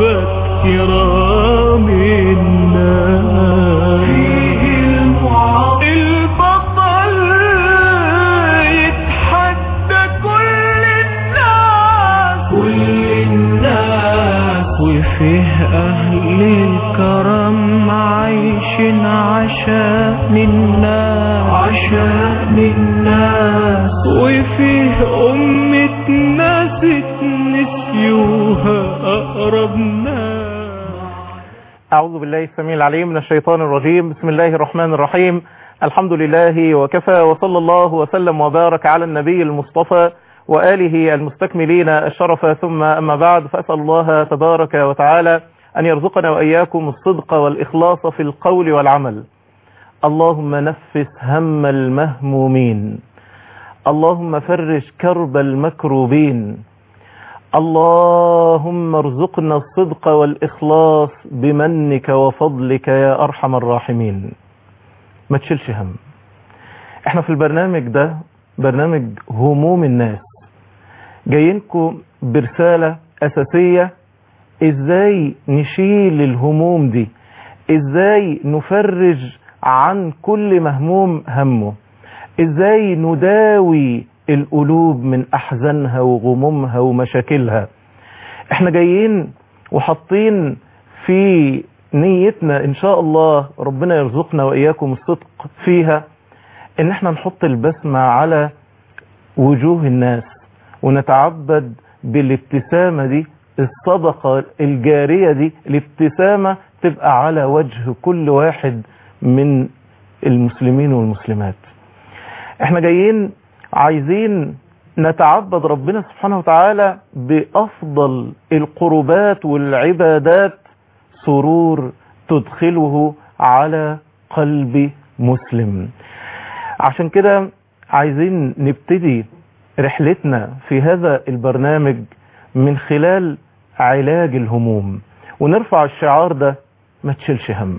محبة كرام الناس فيه المعاق البطل يتحدى كل الناس كل الناس وفيه أهل الكرم عايشين عشان الناس عشان الناس وفيه أمة ناس نسيوها أقرب ناس أعوذ بالله السميع العليم من الشيطان الرجيم بسم الله الرحمن الرحيم الحمد لله وكفى وصلى الله وسلم وبارك على النبي المصطفى وآله المستكملين الشرف ثم أما بعد فأسأل الله تبارك وتعالى أن يرزقنا وإياكم الصدق والإخلاص في القول والعمل اللهم نفس هم المهمومين اللهم فرج كرب المكروبين اللهم ارزقنا الصدق والإخلاص بمنك وفضلك يا أرحم الراحمين ما تشيلش هم احنا في البرنامج ده برنامج هموم الناس جايينكم برسالة أساسية ازاي نشيل الهموم دي ازاي نفرج عن كل مهموم همه ازاي نداوي القلوب من احزانها وغمومها ومشاكلها احنا جايين وحاطين في نيتنا ان شاء الله ربنا يرزقنا واياكم الصدق فيها ان احنا نحط البسمة على وجوه الناس ونتعبد بالابتسامة دي الصدقة الجارية دي الابتسامة تبقى على وجه كل واحد من المسلمين والمسلمات احنا جايين عايزين نتعبد ربنا سبحانه وتعالى بأفضل القربات والعبادات سرور تدخله على قلب مسلم عشان كده عايزين نبتدي رحلتنا في هذا البرنامج من خلال علاج الهموم ونرفع الشعار ده ما تشيلش هم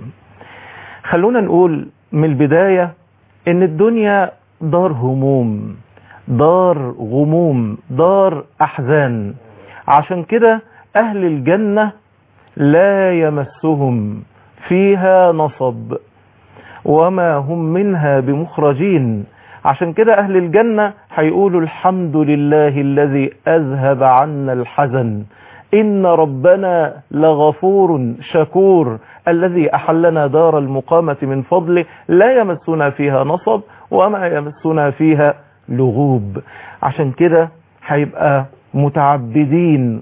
خلونا نقول من البداية ان الدنيا دار هموم دار غموم دار احزان عشان كده اهل الجنة لا يمسهم فيها نصب وما هم منها بمخرجين عشان كده اهل الجنة هيقولوا الحمد لله الذي اذهب عنا الحزن ان ربنا لغفور شكور الذي احلنا دار المقامة من فضله لا يمسنا فيها نصب وما يمسنا فيها لغوب عشان كده هيبقى متعبدين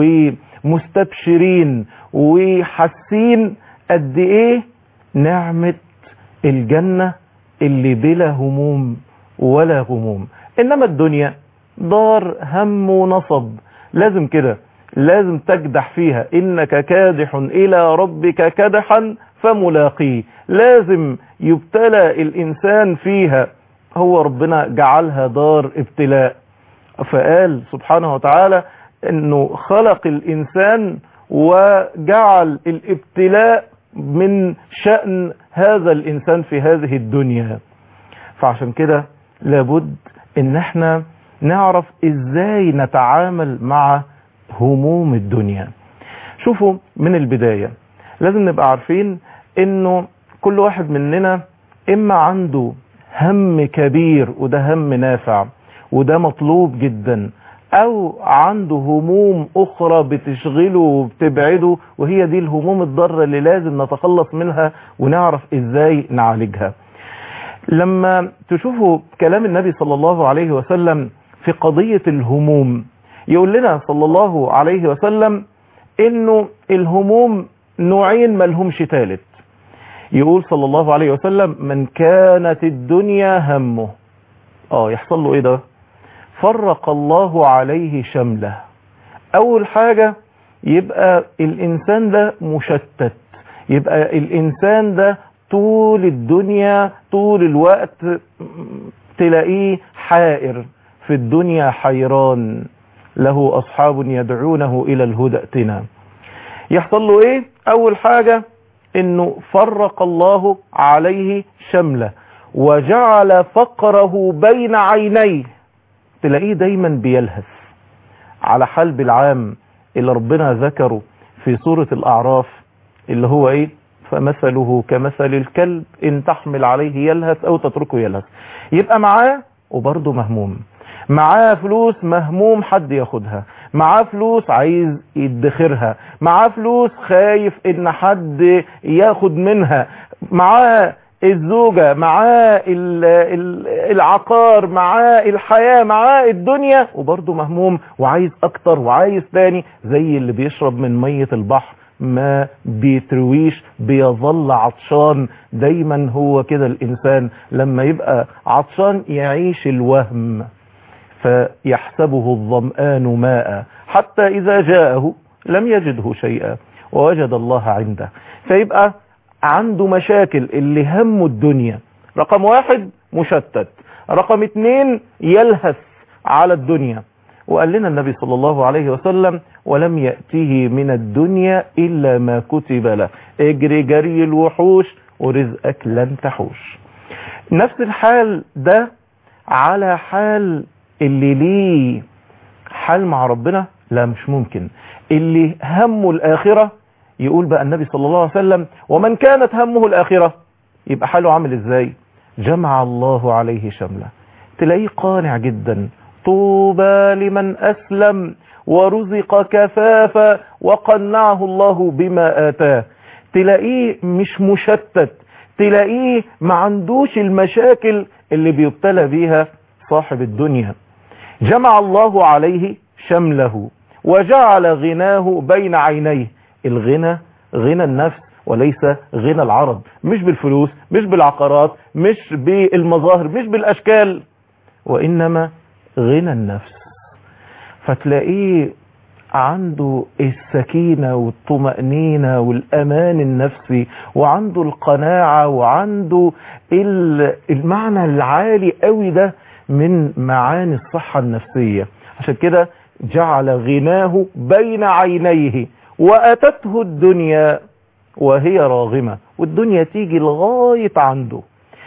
ومستبشرين وحاسين قد ايه نعمة الجنة اللي بلا هموم ولا غموم انما الدنيا دار هم ونصب لازم كده لازم تجدح فيها انك كادح الى ربك كدحا فملاقيه لازم يبتلى الانسان فيها هو ربنا جعلها دار ابتلاء فقال سبحانه وتعالى انه خلق الانسان وجعل الابتلاء من شأن هذا الانسان في هذه الدنيا فعشان كده لابد ان احنا نعرف ازاي نتعامل مع هموم الدنيا شوفوا من البداية لازم نبقى عارفين انه كل واحد مننا اما عنده هم كبير وده هم نافع وده مطلوب جدا او عنده هموم اخرى بتشغله وبتبعده وهي دي الهموم الضارة اللي لازم نتخلص منها ونعرف ازاي نعالجها لما تشوفوا كلام النبي صلى الله عليه وسلم في قضية الهموم يقول لنا صلى الله عليه وسلم انه الهموم نوعين ملهمش ثالث يقول صلى الله عليه وسلم من كانت الدنيا همه اه يحصل له ايه ده فرق الله عليه شمله اول حاجة يبقى الانسان ده مشتت يبقى الانسان ده طول الدنيا طول الوقت تلاقيه حائر في الدنيا حيران له اصحاب يدعونه الى الهدى ائتنا يحصل له ايه اول حاجة انه فرق الله عليه شمله وجعل فقره بين عينيه تلاقيه دايما بيلهث على حال بالعام اللي ربنا ذكره في سورة الأعراف اللي هو إيه فمثله كمثل الكلب إن تحمل عليه يلهث أو تتركه يلهث يبقى معاه وبرضه مهموم معاه فلوس مهموم حد ياخدها معاه فلوس عايز يدخرها معاه فلوس خايف ان حد ياخد منها معاه الزوجة معاه ال- ال- العقار معاه الحياة معاه الدنيا وبرضه مهموم وعايز اكتر وعايز تاني زي اللي بيشرب من مية البحر ما بيترويش بيظل عطشان دايما هو كده الانسان لما يبقى عطشان يعيش الوهم فيحسبه الظمآن ماء حتى إذا جاءه لم يجده شيئا ووجد الله عنده فيبقى عنده مشاكل اللي همه الدنيا رقم واحد مشتت رقم اتنين يلهث على الدنيا وقال لنا النبي صلى الله عليه وسلم ولم يأته من الدنيا إلا ما كتب له اجري جري الوحوش ورزقك لن تحوش نفس الحال ده على حال اللي ليه حال مع ربنا لا مش ممكن اللي همه الآخرة يقول بقى النبي صلى الله عليه وسلم ومن كانت همه الآخرة يبقى حاله عامل ازاي جمع الله عليه شمله تلاقيه قانع جدا طوبى لمن أسلم ورزق كفافا وقنعه الله بما آتاه تلاقيه مش مشتت تلاقيه ما عندوش المشاكل اللي بيبتلى بيها صاحب الدنيا جمع الله عليه شمله وجعل غناه بين عينيه الغنى غنى النفس وليس غنى العرض مش بالفلوس مش بالعقارات مش بالمظاهر مش بالأشكال وإنما غنى النفس فتلاقيه عنده السكينة والطمأنينة والأمان النفسي وعنده القناعة وعنده ال- المعنى العالي قوي ده من معاني الصحة النفسية عشان كده جعل غناه بين عينيه وأتته الدنيا وهي راغمة والدنيا تيجي لغاية عنده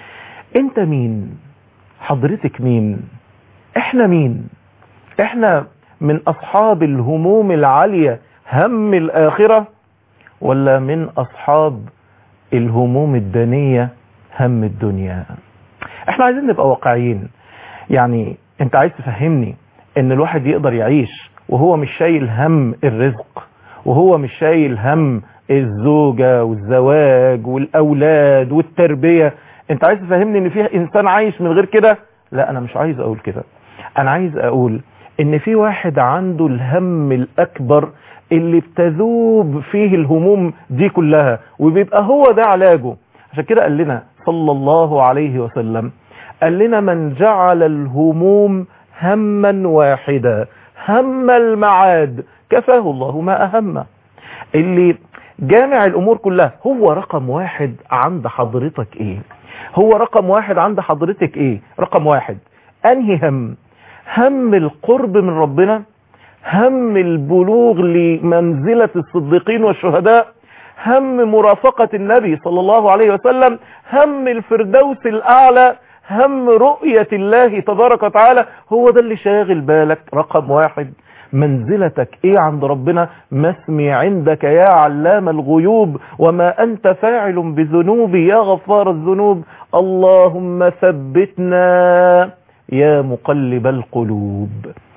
انت مين حضرتك مين احنا مين احنا من اصحاب الهموم العالية هم الاخرة ولا من اصحاب الهموم الدنية هم الدنيا احنا عايزين نبقى واقعيين يعني انت عايز تفهمني ان الواحد يقدر يعيش وهو مش شايل هم الرزق وهو مش شايل هم الزوجة والزواج والأولاد والتربية انت عايز تفهمني ان فيه انسان عايش من غير كده لا انا مش عايز اقول كده انا عايز اقول ان في واحد عنده الهم الاكبر اللي بتذوب فيه الهموم دي كلها وبيبقى هو ده علاجه عشان كده قال لنا صلى الله عليه وسلم قال لنا من جعل الهموم هما واحدا هم المعاد كفاه الله ما أهمه اللي جامع الأمور كلها هو رقم واحد عند حضرتك إيه هو رقم واحد عند حضرتك إيه رقم واحد أنهي هم هم القرب من ربنا هم البلوغ لمنزلة الصديقين والشهداء هم مرافقة النبي صلى الله عليه وسلم هم الفردوس الأعلى هم رؤية الله تبارك وتعالى هو ده اللي شاغل بالك رقم واحد منزلتك ايه عند ربنا ما اسمي عندك يا علام الغيوب وما انت فاعل بذنوبي يا غفار الذنوب اللهم ثبتنا يا مقلب القلوب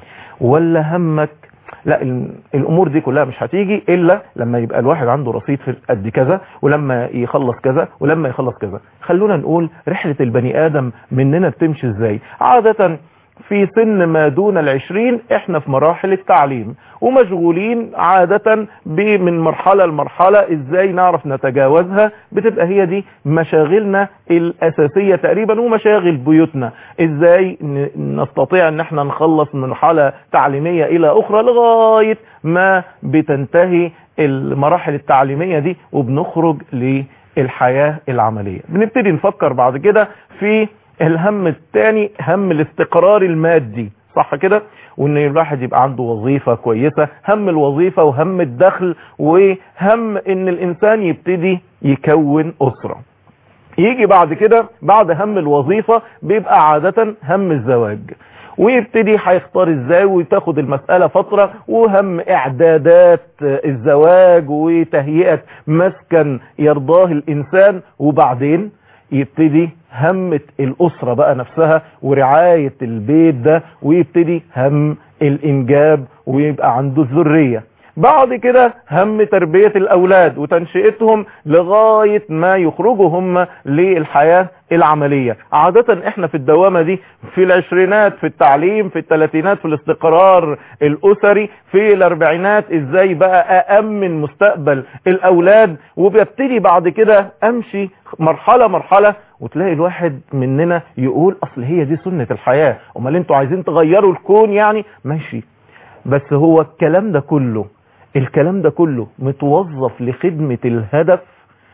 ولا همك لا ال- الامور دي كلها مش هتيجي الا لما يبقى الواحد عنده رصيد في قد كذا ولما يخلص كذا ولما يخلص كذا خلونا نقول رحلة البني ادم مننا بتمشي ازاي عادة في سن ما دون العشرين احنا في مراحل التعليم ومشغولين عادة ب- من مرحلة لمرحلة ازاي نعرف نتجاوزها بتبقى هي دي مشاغلنا الاساسية تقريبا ومشاغل بيوتنا ازاي ن- نستطيع ان احنا نخلص من مرحلة تعليمية الى اخرى لغاية ما بتنتهي المراحل التعليمية دي وبنخرج للحياة العملية بنبتدي نفكر بعد كده في الهم الثاني هم الاستقرار المادي صح كده وان الواحد يبقى عنده وظيفة كويسة هم الوظيفة وهم الدخل وهم ان الانسان يبتدي يكون اسرة يجي بعد كده بعد هم الوظيفة بيبقى عادة هم الزواج ويبتدي هيختار ازاي وتاخد المسألة فترة وهم اعدادات الزواج وتهيئة مسكن يرضاه الانسان وبعدين يبتدي همة الأسرة بقى نفسها ورعاية البيت ده ويبتدي هم الإنجاب ويبقى عنده الذرية بعد كده هم تربية الأولاد وتنشئتهم لغاية ما يخرجوا هم للحياة العملية عادة احنا في الدوامة دي في العشرينات في التعليم في الثلاثينات في الاستقرار الأسري في الأربعينات ازاي بقى أأمن مستقبل الأولاد وبيبتدي بعد كده أمشي مرحلة مرحلة وتلاقي الواحد مننا يقول أصل هي دي سنة الحياة امال انتوا عايزين تغيروا الكون يعني ماشي بس هو الكلام ده كله الكلام ده كله متوظف لخدمة الهدف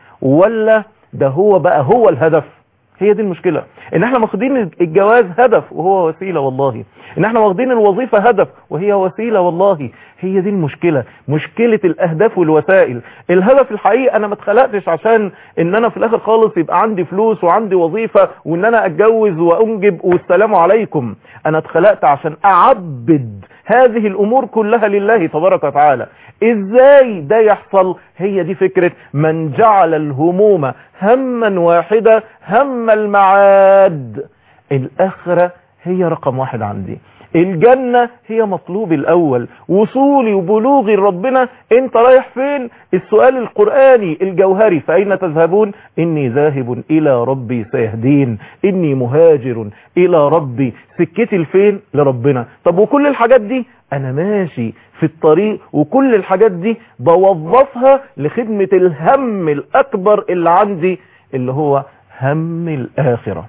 ولا ده هو بقى هو الهدف هي دي المشكلة ان احنا واخدين الجواز هدف وهو وسيلة والله ان احنا واخدين الوظيفة هدف وهي وسيلة والله هي دي المشكلة مشكلة الاهداف والوسائل الهدف الحقيقي انا ما اتخلقتش عشان ان انا في الاخر خالص يبقى عندي فلوس وعندي وظيفة وان انا اتجوز وانجب والسلام عليكم انا اتخلقت عشان اعبد هذه الامور كلها لله تبارك وتعالى ازاي ده يحصل هي دي فكرة من جعل الهموم هما واحدة هم المعاد الاخرة هي رقم واحد عندي الجنة هي مطلوب الاول وصولي وبلوغي لربنا انت رايح فين السؤال القرآني الجوهري فاين تذهبون اني ذاهب الى ربي سيهدين اني مهاجر الى ربي سكتي لفين لربنا طب وكل الحاجات دي انا ماشي في الطريق وكل الحاجات دي بوظفها لخدمة الهم الاكبر اللي عندي اللي هو هم الاخرة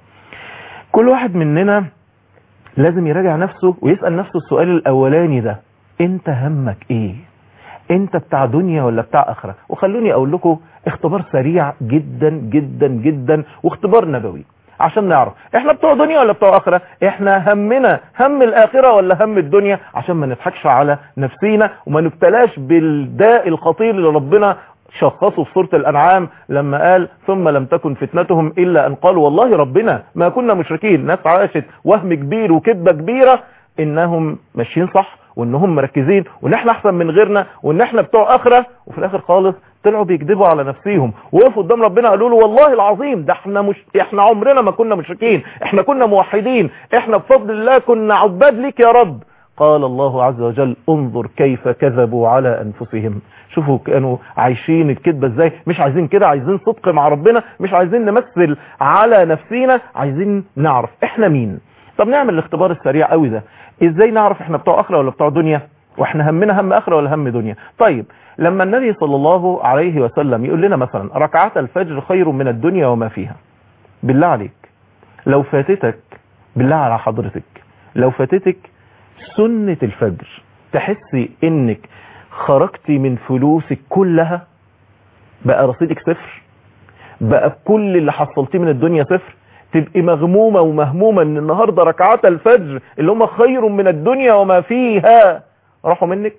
كل واحد مننا لازم يراجع نفسه ويسأل نفسه السؤال الاولاني ده انت همك ايه انت بتاع دنيا ولا بتاع اخرة وخلوني اقول لكم اختبار سريع جدا جدا جدا واختبار نبوي عشان نعرف احنا بتوع دنيا ولا بتوع اخرة احنا همنا هم الاخرة ولا هم الدنيا عشان ما نضحكش على نفسينا وما نبتلاش بالداء الخطير اللي ربنا شخصه في سورة الأنعام لما قال ثم لم تكن فتنتهم إلا أن قالوا والله ربنا ما كنا مشركين ناس عاشت وهم كبير وكذبة كبيرة إنهم ماشيين صح وإنهم مركزين وإن احنا أحسن من غيرنا وإن احنا بتوع آخرة وفي الآخر خالص طلعوا بيكذبوا على نفسيهم وقفوا قدام ربنا قالوا له والله العظيم ده احنا مش احنا عمرنا ما كنا مشركين احنا كنا موحدين احنا بفضل الله كنا عباد ليك يا رب قال الله عز وجل انظر كيف كذبوا على انفسهم شوفوا كانوا عايشين الكذبة ازاي مش عايزين كده عايزين صدق مع ربنا مش عايزين نمثل على نفسينا عايزين نعرف احنا مين طب نعمل الاختبار السريع قوي ده ازاي نعرف احنا بتوع اخرة ولا بتوع دنيا واحنا همنا هم اخرة ولا هم دنيا طيب لما النبي صلى الله عليه وسلم يقول لنا مثلا ركعات الفجر خير من الدنيا وما فيها بالله عليك لو فاتتك بالله على حضرتك لو فاتتك سنة الفجر تحسي انك خرجتي من فلوسك كلها بقى رصيدك صفر بقى كل اللي حصلتيه من الدنيا صفر تبقي مغمومة ومهمومة ان النهاردة ركعات الفجر اللي هم خير من الدنيا وما فيها راحوا منك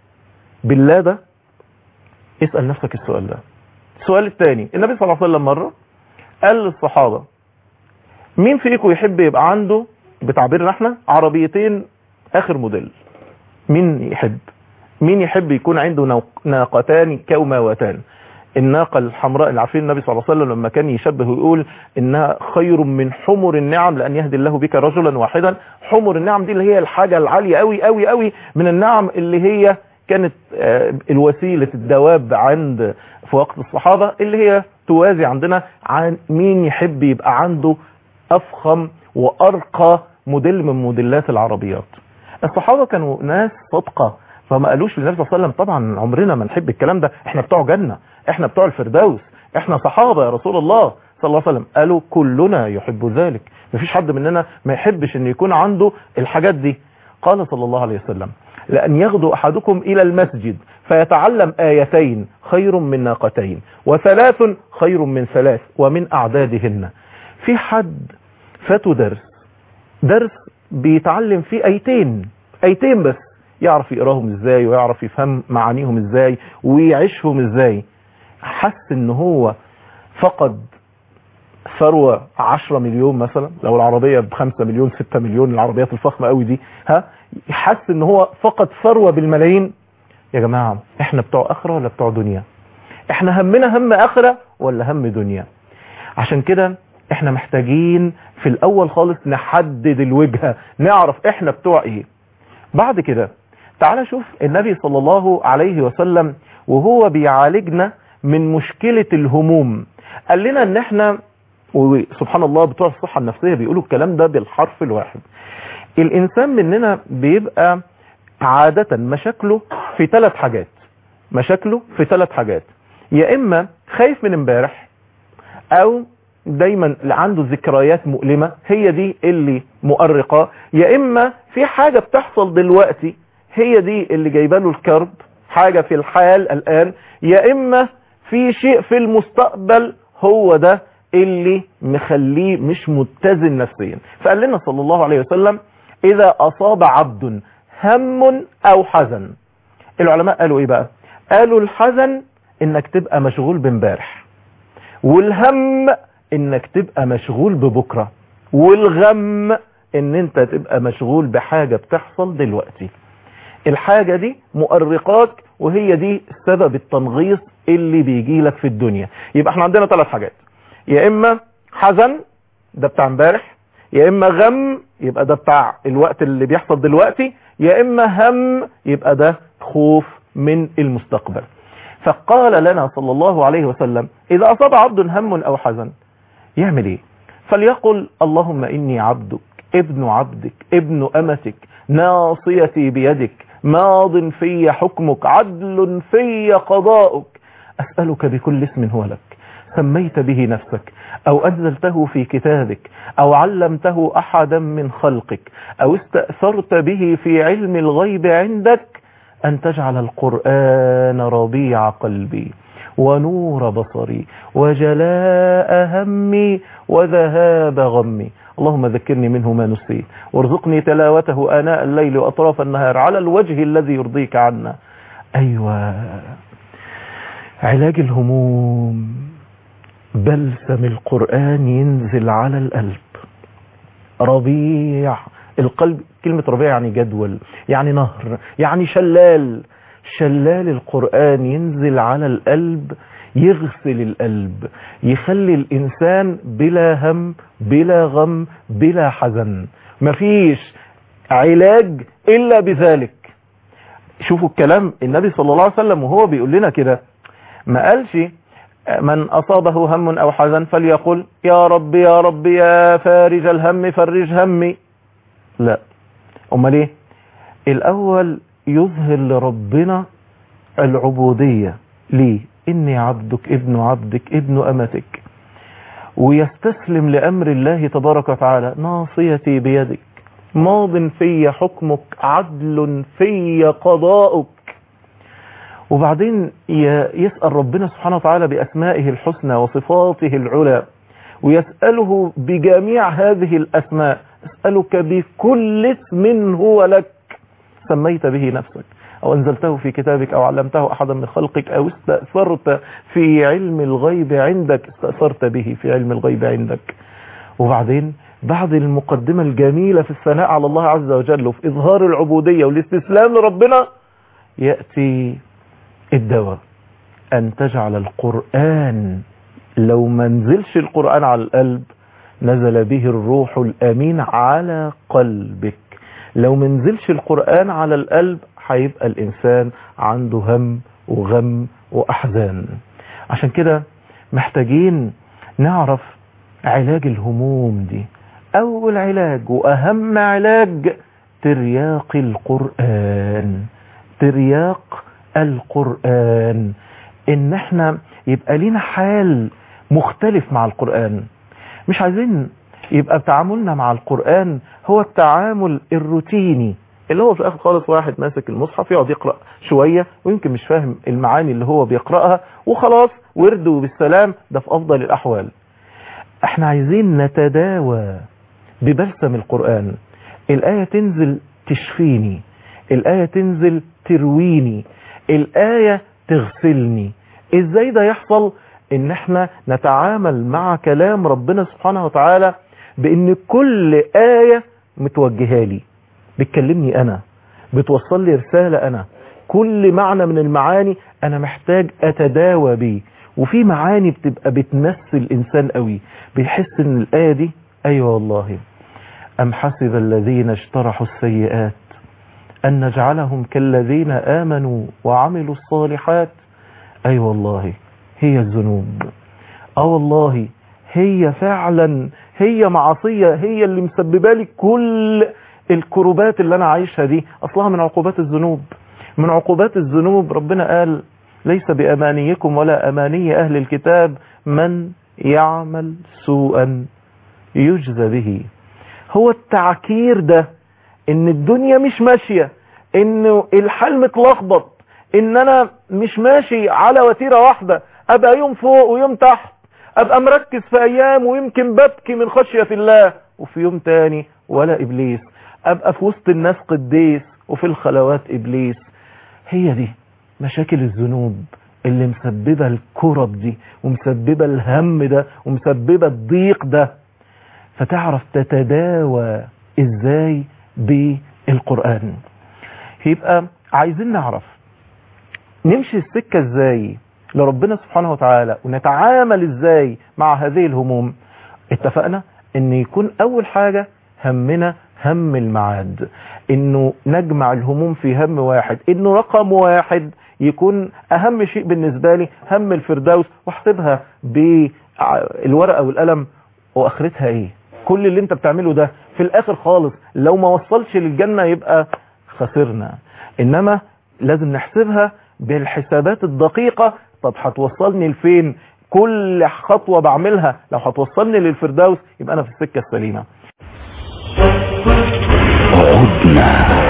بالله ده اسأل نفسك السؤال ده السؤال الثاني النبي صلى الله عليه وسلم مرة قال للصحابة مين فيكم يحب يبقى عنده بتعبيرنا احنا عربيتين اخر موديل مين يحب مين يحب يكون عنده ناقتان كوماوتان الناقة الحمراء اللي عارفين النبي صلى الله عليه وسلم لما كان يشبه ويقول انها خير من حمر النعم لان يهدي الله بك رجلا واحدا حمر النعم دي اللي هي الحاجة العالية قوي قوي قوي من النعم اللي هي كانت الوسيلة الدواب عند في وقت الصحابة اللي هي توازي عندنا عن مين يحب يبقى عنده افخم وارقى موديل من موديلات العربيات الصحابة كانوا ناس صدقة فما قالوش للنبي صلى الله عليه وسلم طبعا عمرنا ما نحب الكلام ده احنا بتوع جنة احنا بتوع الفردوس احنا صحابة يا رسول الله صلى الله عليه وسلم قالوا كلنا يحب ذلك مفيش حد مننا ما يحبش ان يكون عنده الحاجات دي قال صلى الله عليه وسلم لأن يغدو أحدكم إلى المسجد فيتعلم آيتين خير من ناقتين وثلاث خير من ثلاث ومن أعدادهن في حد فاته درس درس بيتعلم فيه ايتين ايتين بس يعرف يقراهم ازاي ويعرف يفهم معانيهم ازاي ويعيشهم ازاي حس ان هو فقد ثروة 10 مليون مثلا لو العربية ب 5 مليون 6 مليون العربيات الفخمة قوي دي ها حس ان هو فقد ثروة بالملايين يا جماعة احنا بتوع اخرة ولا بتوع دنيا احنا همنا هم اخرة ولا هم دنيا عشان كده احنا محتاجين في الاول خالص نحدد الوجهة نعرف احنا بتوع ايه بعد كده تعال شوف النبي صلى الله عليه وسلم وهو بيعالجنا من مشكلة الهموم قال لنا ان احنا وسبحان الله بتوع الصحة النفسية بيقولوا الكلام ده بالحرف الواحد الانسان مننا بيبقى عادة مشاكله في ثلاث حاجات مشاكله في ثلاث حاجات يا اما خايف من امبارح او دايما عنده ذكريات مؤلمة هي دي اللي مؤرقة يا اما في حاجة بتحصل دلوقتي هي دي اللي جايبه له الكرب حاجة في الحال الان يا اما في شيء في المستقبل هو ده اللي مخليه مش متزن نفسيا فقال لنا صلى الله عليه وسلم اذا اصاب عبد هم او حزن العلماء قالوا ايه بقى قالوا الحزن انك تبقى مشغول بامبارح والهم انك تبقى مشغول ببكرة والغم ان انت تبقى مشغول بحاجة بتحصل دلوقتي الحاجة دي مؤرقات وهي دي سبب التنغيص اللي بيجي لك في الدنيا يبقى احنا عندنا ثلاث حاجات يا اما حزن ده بتاع امبارح يا اما غم يبقى ده بتاع الوقت اللي بيحصل دلوقتي يا اما هم يبقى ده خوف من المستقبل فقال لنا صلى الله عليه وسلم اذا اصاب عبد هم او حزن يعمل ايه فليقل اللهم اني عبدك ابن عبدك ابن امتك ناصيتي بيدك ماض في حكمك عدل في قضاؤك اسألك بكل اسم هو لك سميت به نفسك او انزلته في كتابك او علمته احدا من خلقك او استأثرت به في علم الغيب عندك ان تجعل القرآن ربيع قلبي ونور بصري وجلاء همي وذهاب غمي اللهم ذكرني منه ما نسيت وارزقني تلاوته آناء الليل وأطراف النهار على الوجه الذي يرضيك عنا أيوة علاج الهموم بلسم القرآن ينزل على القلب ربيع القلب كلمة ربيع يعني جدول يعني نهر يعني شلال شلال القرآن ينزل على القلب يغسل القلب يخلي الإنسان بلا هم بلا غم بلا حزن مفيش علاج إلا بذلك شوفوا الكلام النبي صلى الله عليه وسلم وهو بيقول لنا كده ما قالش من أصابه هم أو حزن فليقل يا رب يا رب يا فارج الهم فرج همي لا أمال ايه الأول يظهر لربنا العبودية ليه إني عبدك ابن عبدك ابن أمتك ويستسلم لأمر الله تبارك وتعالى ناصيتي بيدك ماض في حكمك عدل في قضاؤك وبعدين يسأل ربنا سبحانه وتعالى بأسمائه الحسنى وصفاته العلى ويسأله بجميع هذه الأسماء أسألك بكل اسم هو لك سميت به نفسك أو أنزلته في كتابك أو علمته أحدا من خلقك أو استأثرت في علم الغيب عندك استأثرت به في علم الغيب عندك وبعدين بعد المقدمة الجميلة في الثناء على الله عز وجل وفي إظهار العبودية والاستسلام لربنا يأتي الدواء أن تجعل القرآن لو ما نزلش القرآن على القلب نزل به الروح الأمين على قلبك لو ما نزلش القرآن على القلب هيبقى الإنسان عنده هم وغم وأحزان عشان كده محتاجين نعرف علاج الهموم دي أول علاج وأهم علاج ترياق القرآن ترياق القرآن إن احنا يبقى لنا حال مختلف مع القرآن مش عايزين يبقى تعاملنا مع القرآن هو التعامل الروتيني اللي هو في الاخر خالص واحد ماسك المصحف يقعد يقرأ شوية ويمكن مش فاهم المعاني اللي هو بيقرأها وخلاص ورده بالسلام ده في افضل الاحوال احنا عايزين نتداوى ببلسم القرآن الآية تنزل تشفيني الآية تنزل ترويني الآية تغسلني ازاي ده يحصل ان احنا نتعامل مع كلام ربنا سبحانه وتعالى بان كل آية متوجهة لي بتكلمني انا بتوصل لي رسالة انا كل معنى من المعاني انا محتاج اتداوى بيه وفي معاني بتبقى بتمثل الانسان قوي بيحس ان الايه دي ايوه والله ام حسب الذين اجترحوا السيئات ان نجعلهم كالذين امنوا وعملوا الصالحات ايوه والله هي الذنوب اه والله هي فعلا هي معصيه هي اللي مسببه لي كل الكروبات اللي انا عايشها دي اصلها من عقوبات الذنوب من عقوبات الذنوب ربنا قال ليس بأمانيكم ولا أماني أهل الكتاب من يعمل سوءا يجزى به هو التعكير ده ان الدنيا مش ماشية ان الحال متلخبط ان انا مش ماشي على وتيرة واحدة ابقى يوم فوق ويوم تحت ابقى مركز في ايام ويمكن ببكي من خشية الله وفي يوم تاني ولا ابليس ابقى في وسط الناس قديس وفي الخلوات ابليس هي دي مشاكل الذنوب اللي مسببة الكرب دي ومسببة الهم ده ومسببة الضيق ده فتعرف تتداوى ازاي بالقرآن يبقى عايزين نعرف نمشي السكة ازاي لربنا سبحانه وتعالى ونتعامل ازاي مع هذه الهموم اتفقنا ان يكون اول حاجة همنا هم المعاد انه نجمع الهموم في هم واحد انه رقم واحد يكون اهم شيء بالنسبة لي هم الفردوس واحسبها بالورقة والقلم واخرتها ايه كل اللي انت بتعمله ده في الاخر خالص لو ما وصلش للجنة يبقى خسرنا انما لازم نحسبها بالحسابات الدقيقة طب هتوصلني لفين كل خطوة بعملها لو هتوصلني للفردوس يبقى انا في السكة السليمة عدنا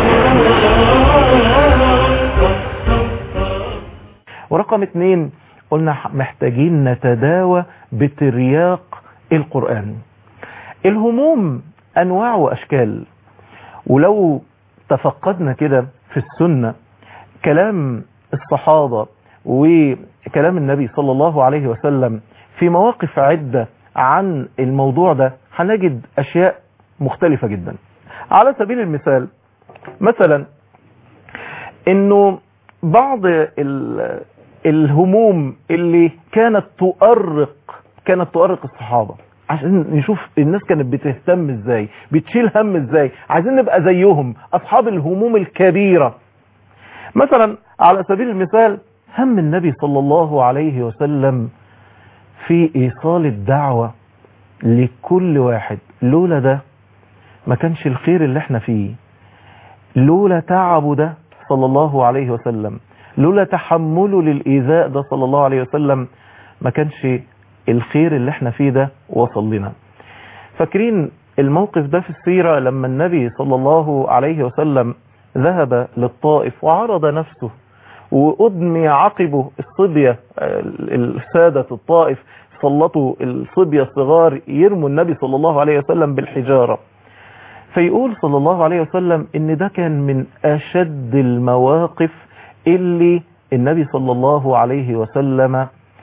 ورقم اتنين قلنا محتاجين نتداوى بترياق القرآن الهموم أنواع وأشكال ولو تفقدنا كده في السنة كلام الصحابة وكلام النبي صلى الله عليه وسلم في مواقف عدة عن الموضوع ده هنجد أشياء مختلفة جدا على سبيل المثال مثلا انه بعض ال- الهموم اللي كانت تؤرق كانت تؤرق الصحابة عشان نشوف الناس كانت بتهتم ازاي بتشيل هم ازاي عايزين نبقى زيهم اصحاب الهموم الكبيرة مثلا على سبيل المثال هم النبي صلى الله عليه وسلم في ايصال الدعوة لكل واحد لولا ده ما كانش الخير اللي احنا فيه لولا تعبه ده صلى الله عليه وسلم لولا تحمله للإيذاء ده صلى الله عليه وسلم ما كانش الخير اللي احنا فيه ده وصل لنا فاكرين الموقف ده في السيرة لما النبي صلى الله عليه وسلم ذهب للطائف وعرض نفسه وأدمي عقبه الصبية السادة الطائف سلطوا الصبية الصغار يرموا النبي صلى الله عليه وسلم بالحجارة فيقول صلى الله عليه وسلم ان ده كان من اشد المواقف اللي النبي صلى الله عليه وسلم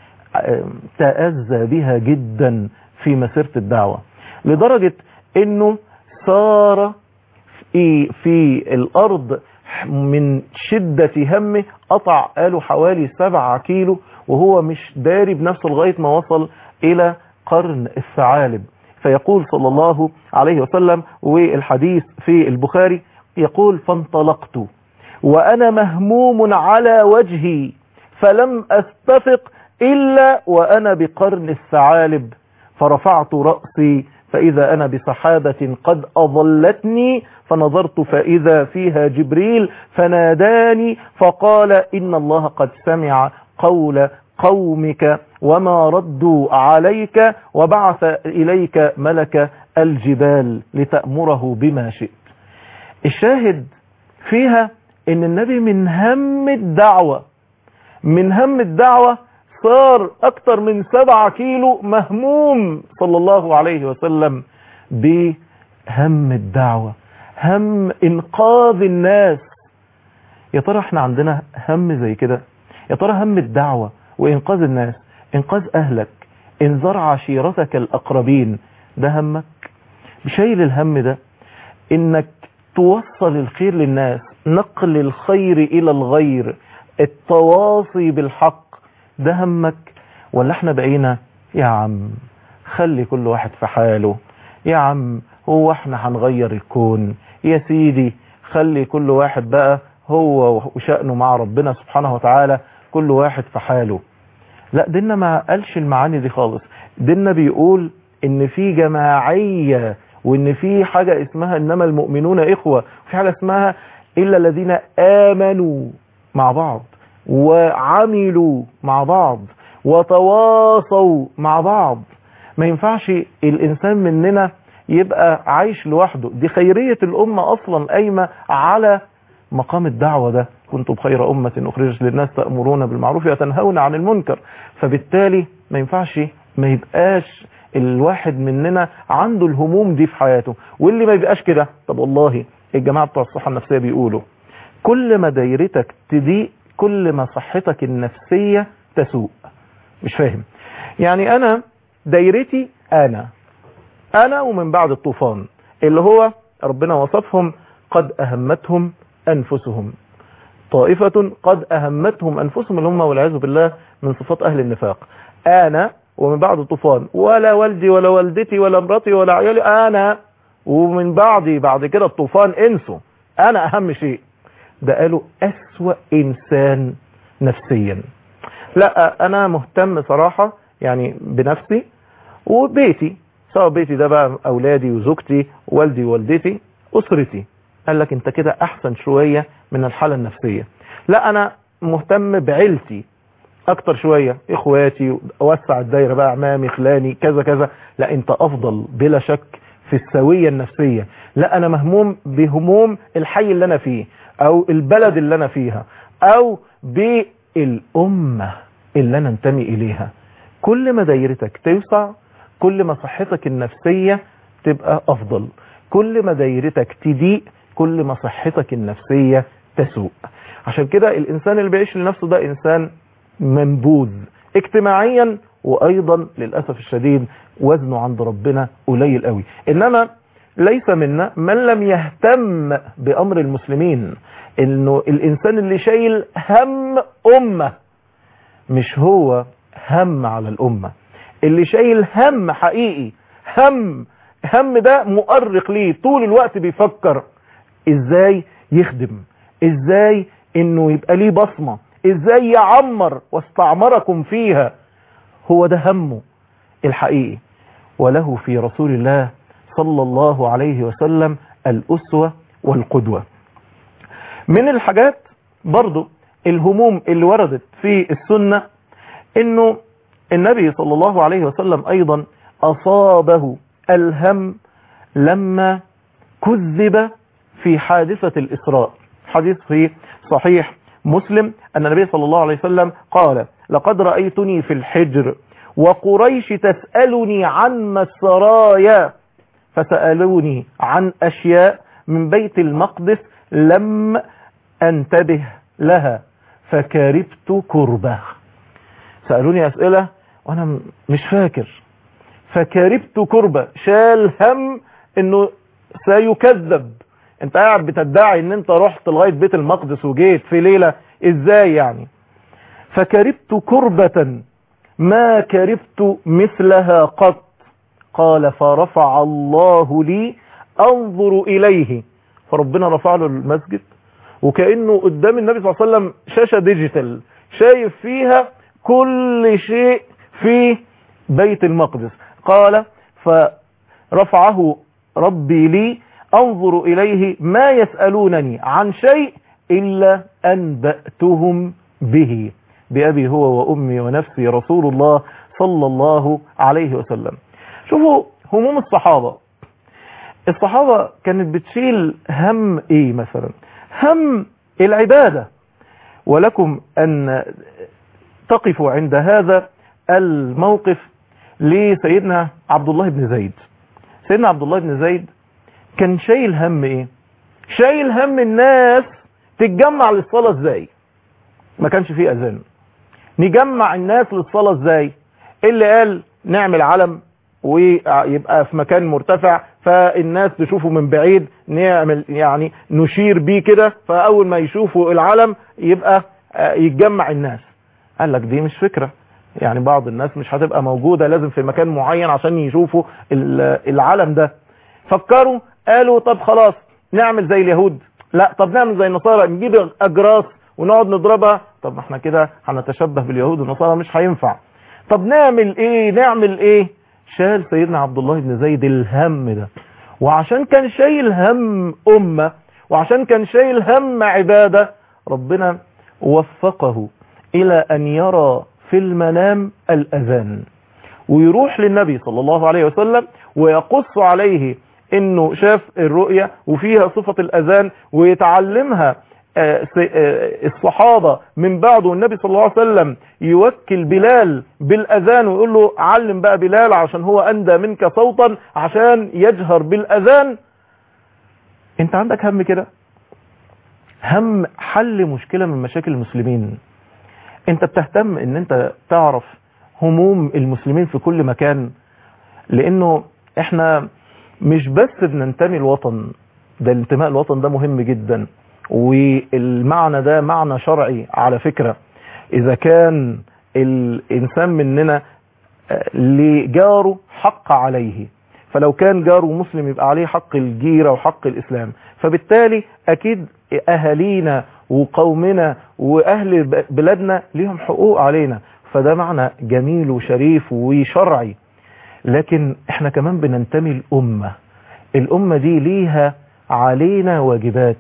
تأذى بها جدا في مسيرة الدعوة لدرجة انه صار في, في الارض من شدة همه قطع قالوا حوالي سبعة كيلو وهو مش داري بنفسه لغاية ما وصل الى قرن الثعالب فيقول صلى الله عليه وسلم والحديث في البخاري يقول فانطلقت وأنا مهموم على وجهي فلم أستفق إلا وأنا بقرن الثعالب فرفعت رأسي فإذا أنا بسحابة قد أظلتني فنظرت فإذا فيها جبريل فناداني فقال إن الله قد سمع قول قومك وما ردوا عليك وبعث إليك ملك الجبال لتأمره بما شئت الشاهد فيها ان النبي من هم الدعوة من هم الدعوة صار اكتر من سبعة كيلو مهموم صلى الله عليه وسلم بهم الدعوة هم انقاذ الناس يا ترى احنا عندنا هم زي كده يا ترى هم الدعوة وانقاذ الناس انقاذ اهلك انذار عشيرتك الاقربين ده همك شايل الهم ده انك توصل الخير للناس نقل الخير الى الغير التواصي بالحق ده همك ولا احنا بقينا يا عم خلي كل واحد في حاله يا عم هو احنا هنغير الكون يا سيدي خلي كل واحد بقى هو وشأنه مع ربنا سبحانه وتعالى كل واحد في حاله لا ديننا ما قالش المعاني دي خالص ديننا بيقول ان في جماعية وان في حاجة اسمها انما المؤمنون اخوة وفي حاجة اسمها الا الذين امنوا مع بعض وعملوا مع بعض وتواصوا مع بعض ما ينفعش الانسان مننا يبقى عايش لوحده دي خيرية الامة اصلا قايمة على مقام الدعوة ده كنتم خير أمة أخرجت للناس تأمرون بالمعروف وتنهون عن المنكر فبالتالي ما ينفعش ما يبقاش الواحد مننا عنده الهموم دي في حياته واللي ما يبقاش كده طب والله الجماعة بتوع الصحة النفسية بيقولوا كل ما دايرتك تضيق كل ما صحتك النفسية تسوء مش فاهم يعني أنا دايرتي أنا أنا ومن بعد الطوفان اللي هو ربنا وصفهم قد أهمتهم أنفسهم طائفة قد أهمتهم أنفسهم اللي هم والعياذ بالله من صفات أهل النفاق أنا ومن بعد الطوفان ولا والدي ولا والدتي ولا مراتي ولا عيالي أنا ومن بعدي بعد كده الطوفان انسوا أنا أهم شيء ده قالوا أسوأ إنسان نفسيا لا أنا مهتم صراحة يعني بنفسي وبيتي سواء بيتي ده بقى أولادي وزوجتي والدي ووالدتي أسرتي قال لك انت كده احسن شوية من الحالة النفسية لا انا مهتم بعيلتي اكتر شوية اخواتي اوسع الدايرة بقى عمامي خلاني كذا كذا لا انت افضل بلا شك في السوية النفسية لا انا مهموم بهموم الحي اللي انا فيه او البلد اللي انا فيها او بالامة اللي انا انتمي اليها كل ما دايرتك توسع كل ما صحتك النفسية تبقى افضل كل ما دايرتك تضيق كل ما صحتك النفسية تسوء عشان كده الإنسان اللي بيعيش لنفسه ده إنسان منبوذ اجتماعيا وأيضا للأسف الشديد وزنه عند ربنا قليل قوي إنما ليس منا من لم يهتم بأمر المسلمين إنه الإنسان اللي شايل هم أمة مش هو هم على الأمة اللي شايل هم حقيقي هم هم ده مؤرق ليه طول الوقت بيفكر ازاي يخدم ازاي انه يبقى ليه بصمة ازاي يعمر واستعمركم فيها هو ده همه الحقيقي وله في رسول الله صلى الله عليه وسلم الأسوة والقدوة من الحاجات برضو الهموم اللي وردت في السنة انه النبي صلى الله عليه وسلم ايضا اصابه الهم لما كذب في حادثة الإسراء حديث في صحيح مسلم أن النبي صلى الله عليه وسلم قال لقد رأيتني في الحجر وقريش تسألني عن مسرايا فسألوني عن أشياء من بيت المقدس لم أنتبه لها فكربت كربة سألوني أسئلة وأنا مش فاكر فكربت كربة شال هم انه سيكذب انت قاعد بتدعي ان انت رحت لغاية بيت المقدس وجيت في ليلة ازاي يعني فكربت كربة ما كربت مثلها قط قال فرفع الله لي انظر اليه فربنا رفع له المسجد وكأنه قدام النبي صلى الله عليه وسلم شاشة ديجيتال شايف فيها كل شيء في بيت المقدس قال فرفعه ربي لي انظر اليه ما يسألونني عن شيء الا انبأتهم به بأبي هو وأمي ونفسي رسول الله صلى الله عليه وسلم شوفوا هموم الصحابة الصحابة كانت بتشيل هم ايه مثلا هم العبادة ولكم ان تقفوا عند هذا الموقف لسيدنا عبد الله بن زيد سيدنا عبد الله بن زيد كان شايل هم ايه شايل هم الناس تتجمع للصلاة ازاي ما كانش فيه اذان نجمع الناس للصلاة ازاي اللي قال نعمل علم ويبقى في مكان مرتفع فالناس تشوفه من بعيد نعمل يعني نشير بيه كده فاول ما يشوفوا العلم يبقى آه، يتجمع الناس قال لك دي مش فكرة يعني بعض الناس مش هتبقى موجودة لازم في مكان معين عشان يشوفوا ال- العلم ده فكروا قالوا طب خلاص نعمل زي اليهود لا طب نعمل زي النصارى نجيب اجراس ونقعد نضربها طب ما احنا كده هنتشبه باليهود والنصارى مش هينفع طب نعمل ايه نعمل ايه شال سيدنا عبد الله بن زيد الهم ده وعشان كان شايل هم امه وعشان كان شايل هم عباده ربنا وفقه الى ان يرى في المنام الاذان ويروح للنبي صلى الله عليه وسلم ويقص عليه انه شاف الرؤية وفيها صفة الاذان ويتعلمها آه، س- آه، الصحابة من بعده والنبي صلى الله عليه وسلم يوكل بلال بالاذان ويقول له علم بقى بلال عشان هو اندى منك صوتا عشان يجهر بالاذان انت عندك هم كده هم حل مشكلة من مشاكل المسلمين انت بتهتم ان انت تعرف هموم المسلمين في كل مكان لانه احنا مش بس بننتمي الوطن ده الانتماء الوطن ده مهم جدا والمعنى ده معنى شرعي على فكرة اذا كان الانسان مننا آه، لجاره حق عليه فلو كان جاره مسلم يبقى عليه حق الجيرة وحق الإسلام فبالتالي أكيد أهالينا وقومنا وأهل ب- بلادنا ليهم حقوق علينا فده معنى جميل وشريف وشرعي لكن احنا كمان بننتمي الأمة الأمة دي ليها علينا واجبات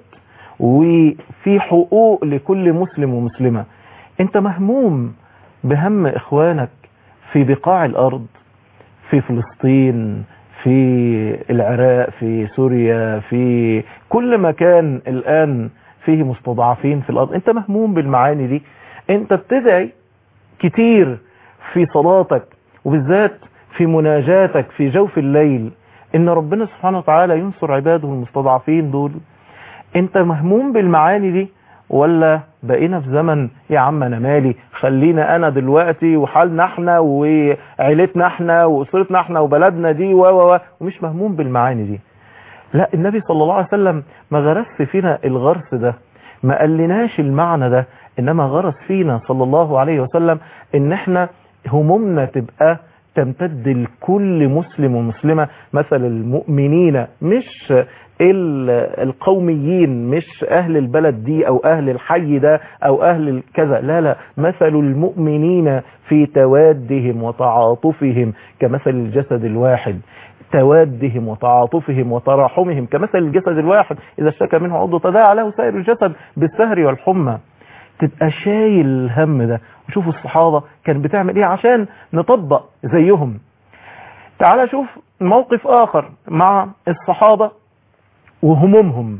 وفي حقوق لكل مسلم ومسلمة انت مهموم بهم اخوانك في بقاع الارض في فلسطين في العراق في سوريا في كل مكان الآن فيه مستضعفين في الأرض انت مهموم بالمعاني دي انت بتدعي كتير في صلاتك وبالذات في مناجاتك في جوف الليل ان ربنا سبحانه وتعالى ينصر عباده المستضعفين دول انت مهموم بالمعاني دي ولا بقينا في زمن يا عم انا مالي خلينا انا دلوقتي وحالنا احنا وعيلتنا احنا واسرتنا احنا وبلدنا دي و و و ومش مهموم بالمعاني دي لا النبي صلى الله عليه وسلم ما غرس فينا الغرس ده ما قالناش المعنى ده انما غرس فينا صلى الله عليه وسلم ان احنا همومنا تبقى تمتد لكل مسلم ومسلمة مثل المؤمنين مش ال- القوميين مش اهل البلد دي او اهل الحي ده او اهل كذا لا لا مثل المؤمنين في توادهم وتعاطفهم كمثل الجسد الواحد توادهم وتعاطفهم وتراحمهم كمثل الجسد الواحد إذا اشتكى منه عضو تداعى له سائر الجسد بالسهر والحمى تبقى شايل الهم ده وشوفوا الصحابة كان بتعمل ايه عشان نطبق زيهم تعال شوف موقف آخر مع الصحابة وهمومهم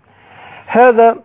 هذا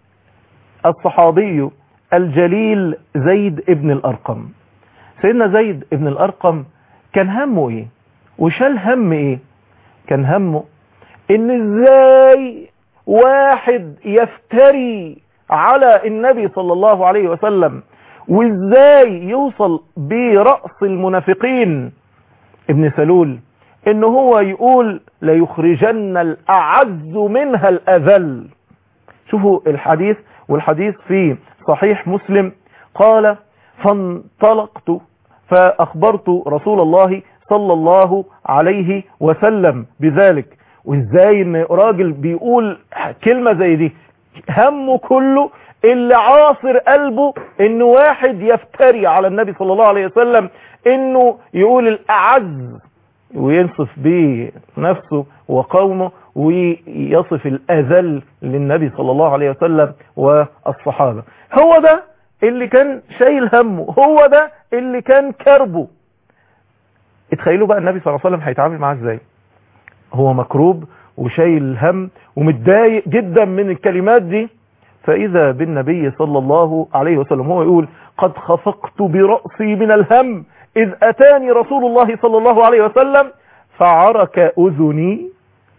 الصحابي الجليل زيد ابن الأرقم سيدنا زيد ابن الأرقم كان همه ايه وشال هم ايه كان همه ان ازاي واحد يفتري على النبي صلى الله عليه وسلم وازاي يوصل برأس المنافقين ابن سلول ان هو يقول ليخرجن الاعز منها الاذل شوفوا الحديث والحديث في صحيح مسلم قال فانطلقت فاخبرت رسول الله صلى الله عليه وسلم بذلك وازاي ان راجل بيقول كلمة زي دي همه كله اللي عاصر قلبه ان واحد يفتري على النبي صلى الله عليه وسلم انه يقول الاعز وينصف به نفسه وقومه ويصف الاذل للنبي صلى الله عليه وسلم والصحابة هو ده اللي كان شايل همه هو ده اللي كان كربه اتخيلوا بقى النبي صلى الله عليه وسلم هيتعامل معاه ازاي هو مكروب وشايل الهم ومتضايق جدا من الكلمات دي فإذا بالنبي صلى الله عليه وسلم هو يقول قد خفقت برأسي من الهم إذ أتاني رسول الله صلى الله عليه وسلم فعرك أذني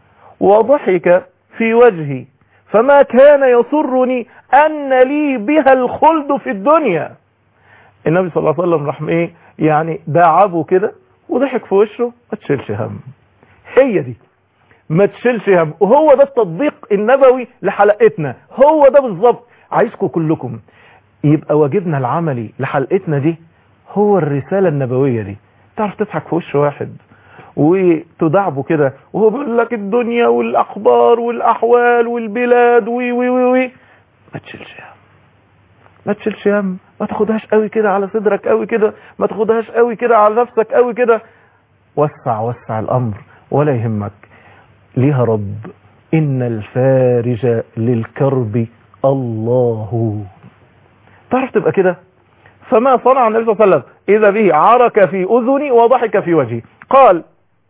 وضحك في وجهي فما كان يسرني أن لي بها الخلد في الدنيا النبي صلى الله عليه وسلم راح ايه يعني داعبه كده وضحك في وشه ما تشيلش هم هي دي ما تشيلش هم وهو ده التطبيق النبوي لحلقتنا هو ده بالظبط عايزكم كلكم يبقى واجبنا العملي لحلقتنا دي هو الرسالة النبوية دي تعرف تضحك في وش واحد وتدعبه كده وهو بيقول لك الدنيا والأخبار والأحوال والبلاد وي وي وي وي ما تشيلش هم ما تشيلش هم ما تاخدهاش قوي كده على صدرك قوي كده ما تاخدهاش قوي كده على نفسك قوي كده وسع وسع الأمر ولا يهمك ليها رب إن الفارج للكرب الله تعرف تبقى كده فما صنع النبي صلى الله عليه وسلم إذا به عرك في أذني وضحك في وجهي قال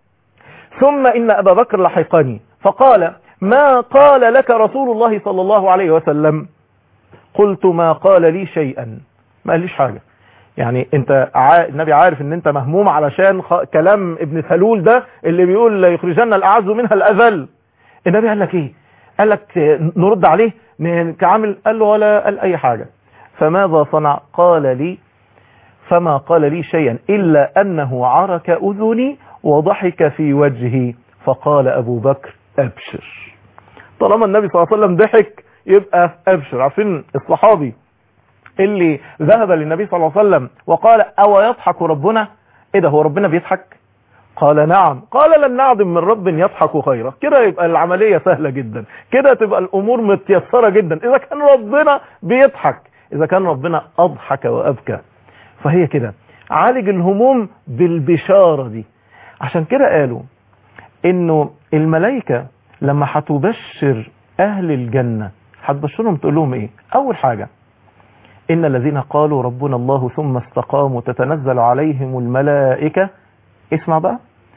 ثم إن أبا بكر لحقني فقال ما قال لك رسول الله صلى الله عليه وسلم قلت ما قال لي شيئا ما قاليش حاجة يعني انت ع... النبي عارف ان انت مهموم علشان خ... كلام ابن سلول ده اللي بيقول لا يخرجن الاعز منها الاذل النبي قال لك ايه قال لك نرد عليه ن- كعامل قال له ولا قال اي حاجة فماذا صنع قال لي فما قال لي شيئا الا انه عرك اذني وضحك في وجهي فقال ابو بكر ابشر طالما النبي صلى الله عليه وسلم ضحك يبقى ابشر عارفين الصحابي اللي ذهب للنبي صلى الله عليه وسلم وقال او يضحك ربنا ايه ده هو ربنا بيضحك قال نعم قال لن نعدم من رب يضحك خيرا كده يبقى العملية سهلة جدا كده تبقى الامور متيسرة جدا اذا كان ربنا بيضحك اذا كان ربنا اضحك وابكى فهي كده عالج الهموم بالبشارة دي عشان كده قالوا انه الملائكة لما هتبشر اهل الجنة هتبشرهم تقول لهم ايه اول حاجة ان الذين قالوا ربنا الله ثم استقاموا تتنزل عليهم الملائكة اسمع بقى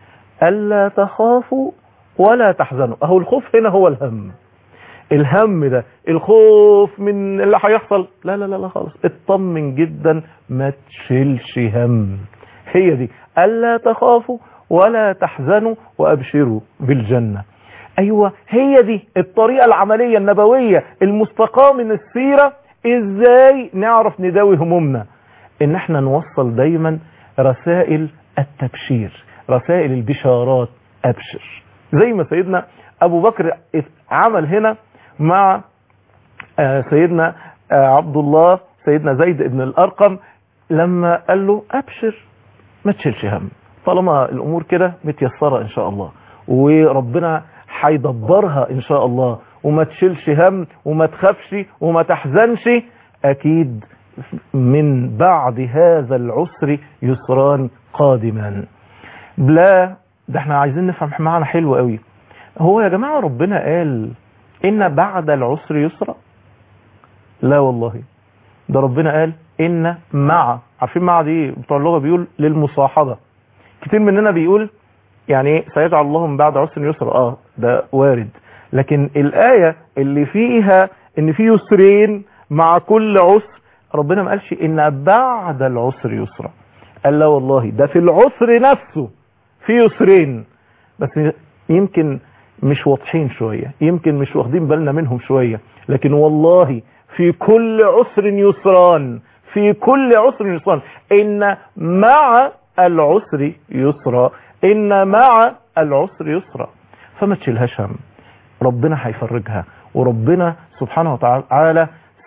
الا تخافوا ولا تحزنوا اهو الخوف هنا هو الهم الهم ده الخوف من اللي هيحصل لا لا لا لا خالص اطمن جدا ما تشيلش هم هي دي الا تخافوا ولا تحزنوا وابشروا بالجنة ايوه هي دي الطريقة العملية النبوية المستقاة من السيرة ازاي نعرف نداوي همومنا ان احنا نوصل دايما رسائل التبشير رسائل البشارات ابشر زي ما سيدنا ابو بكر عمل هنا مع آه، سيدنا آه، عبد الله سيدنا زيد بن الارقم لما قال له ابشر ما تشيلش هم طالما الامور كده متيسره ان شاء الله وربنا هيدبرها ان شاء الله وما تشيلش هم وما تخافش وما تحزنش اكيد من بعد هذا العسر يسران قادما بلا ده احنا عايزين نفهم معنى حلو قوي هو يا جماعة ربنا قال ان بعد العسر يسرا لا والله ده ربنا قال ان مع عارفين مع دي بتوع اللغة بيقول للمصاحبة كتير مننا بيقول يعني ايه سيجعل الله من بعد عسر يسرا اه ده وارد لكن الآية اللي فيها ان في يسرين مع كل عسر ربنا ما قالش ان بعد العسر يسرا قال لا والله ده في العسر نفسه في يسرين بس يمكن مش واضحين شوية يمكن مش واخدين بالنا منهم شوية لكن والله في كل عسر يسران في كل عسر يسران إن مع العسر يسرا إن مع العسر يسرا فما تشيلهاش هم ربنا هيفرجها وربنا سبحانه وتعالى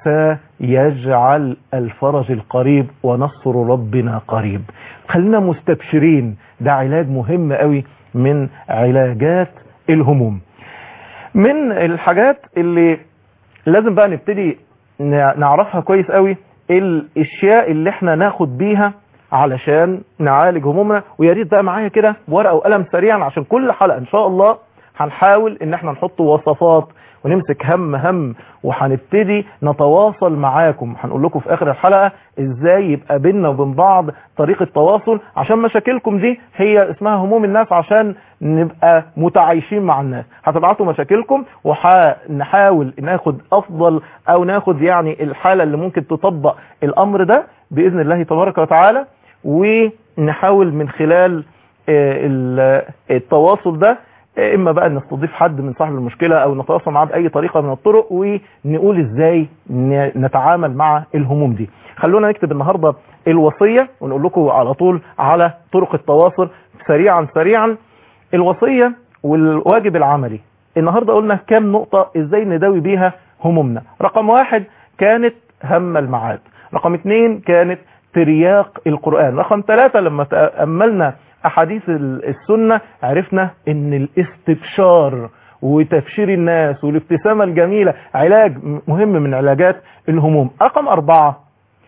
سيجعل الفرج القريب ونصر ربنا قريب خلينا مستبشرين ده علاج مهم قوي من علاجات الهموم من الحاجات اللي لازم بقى نبتدي نعرفها كويس قوي الاشياء اللي احنا ناخد بيها علشان نعالج همومنا ويا ريت بقى معايا كده ورقه وقلم سريعا عشان كل حلقه ان شاء الله هنحاول ان احنا نحط وصفات ونمسك هم هم وهنبتدي نتواصل معاكم هنقول لكم في اخر الحلقة ازاي يبقى بيننا وبين بعض طريقة تواصل عشان مشاكلكم دي هي اسمها هموم الناس عشان نبقى متعايشين مع الناس هتبعتوا مشاكلكم وهنحاول ناخد افضل او ناخد يعني الحالة اللي ممكن تطبق الامر ده باذن الله تبارك وتعالى ونحاول من خلال التواصل ده اما بقى نستضيف حد من صاحب المشكلة او نتواصل معاه باي طريقة من الطرق ونقول ازاي ن- نتعامل مع الهموم دي خلونا نكتب النهاردة الوصية ونقول لكم على طول على طرق التواصل سريعا سريعا الوصية والواجب العملي النهاردة قلنا كام نقطة ازاي نداوي بيها همومنا رقم واحد كانت هم المعاد رقم اثنين كانت ترياق القرآن رقم ثلاثة لما تأملنا أحاديث ال- السنة عرفنا ان الاستبشار وتبشير الناس والابتسامة الجميلة علاج مهم من علاجات الهموم رقم أربعة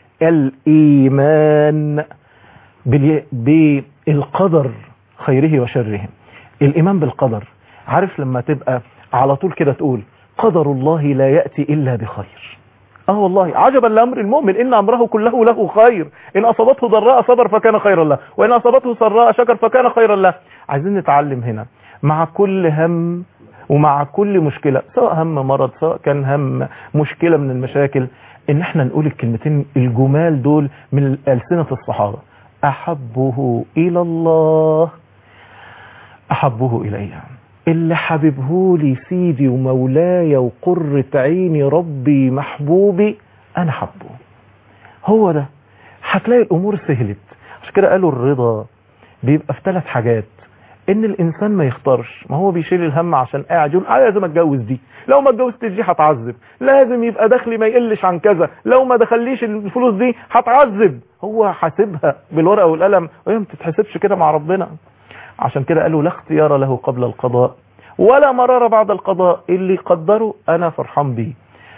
الإيمان بال- بالقدر خيره وشره الإيمان بالقدر عارف لما تبقى على طول كده تقول قدر الله لا يأتي إلا بخير اه والله عجبا لامر المؤمن ان امره كله له خير ان اصابته ضراء صبر فكان خيرا له وان اصابته سراء شكر فكان خيرا له عايزين نتعلم هنا مع كل هم ومع كل مشكلة سواء هم مرض سواء كان هم مشكلة من المشاكل ان احنا نقول الكلمتين الجمال دول من ألسنة الصحابة احبه الى الله احبه الي اللي حبيبه لي سيدي ومولاي وقرة عيني ربي محبوبي انا حبه هو ده هتلاقي الامور سهلت عشان كده قالوا الرضا بيبقى في ثلاث حاجات ان الانسان ما يختارش ما هو بيشيل الهم عشان قاعد يقول انا لازم اتجوز دي لو ما اتجوزتش دي هتعذب لازم يبقى دخلي ما يقلش عن كذا لو ما دخليش الفلوس دي هتعذب هو حاسبها بالورقه والقلم وهي ما بتتحسبش كده مع ربنا عشان كده قالوا لا اختيار له قبل القضاء ولا مرار بعد القضاء اللي قدره انا فرحان بيه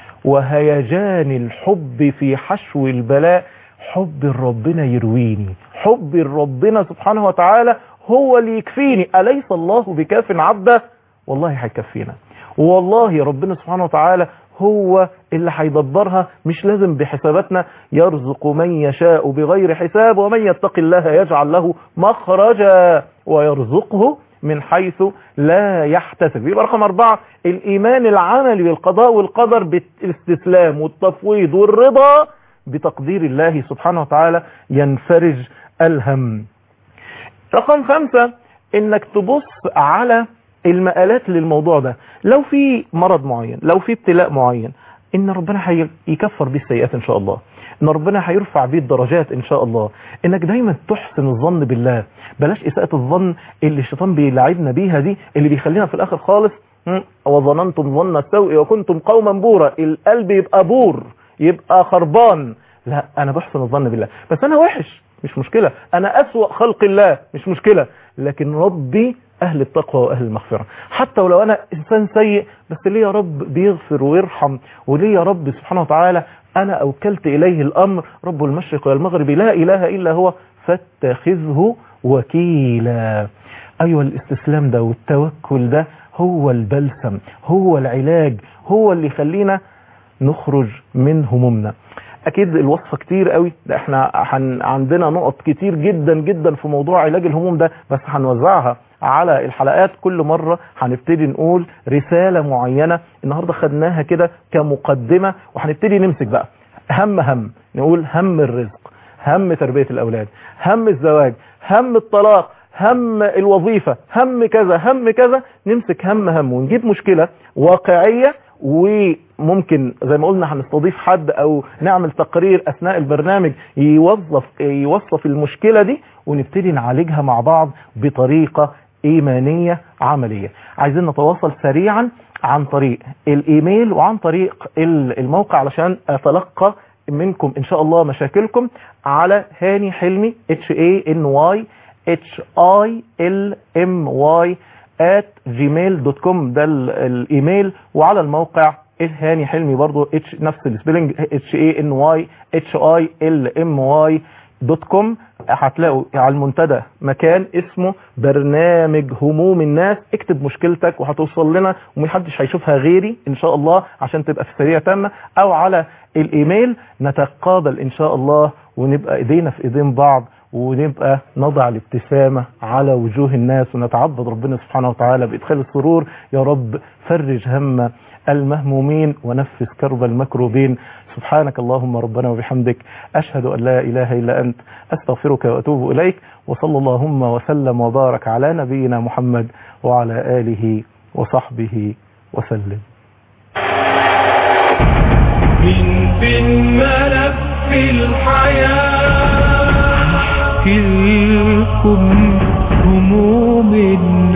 وهيجان الحب في حشو البلاء حب ربنا يرويني حب ربنا سبحانه وتعالى هو اللي يكفيني أليس الله بكاف عبده والله هيكفينا والله ربنا سبحانه وتعالى هو اللي هيدبرها مش لازم بحساباتنا يرزق من يشاء بغير حساب ومن يتق الله يجعل له مخرجا ويرزقه من حيث لا يحتسب يبقى رقم أربعة الإيمان العملي بالقضاء والقدر بالاستسلام والتفويض والرضا بتقدير الله سبحانه وتعالى ينفرج الهم رقم خمسة انك تبص على المقالات للموضوع ده لو في مرض معين لو في ابتلاء معين ان ربنا هيكفر بيه السيئات ان شاء الله ان ربنا هيرفع بيه الدرجات ان شاء الله انك دايما تحسن الظن بالله بلاش اساءة الظن اللي الشيطان بيلعبنا بيها دي اللي بيخلينا في الاخر خالص م، وظننتم ظن السوء وكنتم قوما بورا القلب يبقى بور يبقى خربان لا انا بحسن الظن بالله بس انا وحش مش مشكلة انا اسوأ خلق الله مش مشكلة لكن ربي اهل التقوى واهل المغفرة حتى ولو انا انسان سيء بس ليه يا رب بيغفر ويرحم وليه يا رب سبحانه وتعالى انا اوكلت اليه الامر رب المشرق والمغرب لا اله الا هو فاتخذه وكيلا ايوه الاستسلام ده والتوكل ده هو البلسم هو العلاج هو اللي يخلينا نخرج من همومنا اكيد الوصفه كتير قوي ده احنا حن عندنا نقط كتير جدا جدا في موضوع علاج الهموم ده بس هنوزعها على الحلقات كل مرة هنبتدي نقول رسالة معينة النهاردة خدناها كده كمقدمة وهنبتدي نمسك بقى هم هم نقول هم الرزق هم تربية الأولاد هم الزواج هم الطلاق هم الوظيفة هم كذا هم كذا نمسك هم هم ونجيب مشكلة واقعية وممكن زي ما قلنا هنستضيف حد او نعمل تقرير اثناء البرنامج يوظف يوصف المشكلة دي ونبتدي نعالجها مع بعض بطريقة ايمانية عملية عايزين نتواصل سريعا عن طريق الايميل وعن طريق الموقع علشان اتلقى منكم ان شاء الله مشاكلكم على هاني حلمي h a n y h i l m y at gmail.com ده الايميل وعلى الموقع هاني حلمي برضو اتش نفس السبيلنج اتش اي ان واي اتش اي ال ام واي دوت كوم هتلاقوا على المنتدى مكان اسمه برنامج هموم الناس اكتب مشكلتك وهتوصل لنا ومحدش هيشوفها غيري ان شاء الله عشان تبقى في سريع تامة او على الايميل نتقابل ان شاء الله ونبقى ايدينا في ايدين بعض ونبقى نضع الابتسامة على وجوه الناس ونتعبد ربنا سبحانه وتعالى بإدخال السرور يا رب فرج هم المهمومين ونفس كرب المكروبين سبحانك اللهم ربنا وبحمدك أشهد أن لا إله إلا أنت أستغفرك وأتوب إليك وصلى اللهم وسلم وبارك على نبينا محمد وعلى آله وصحبه وسلم من بين ملف الحياة كلكم هموم الناس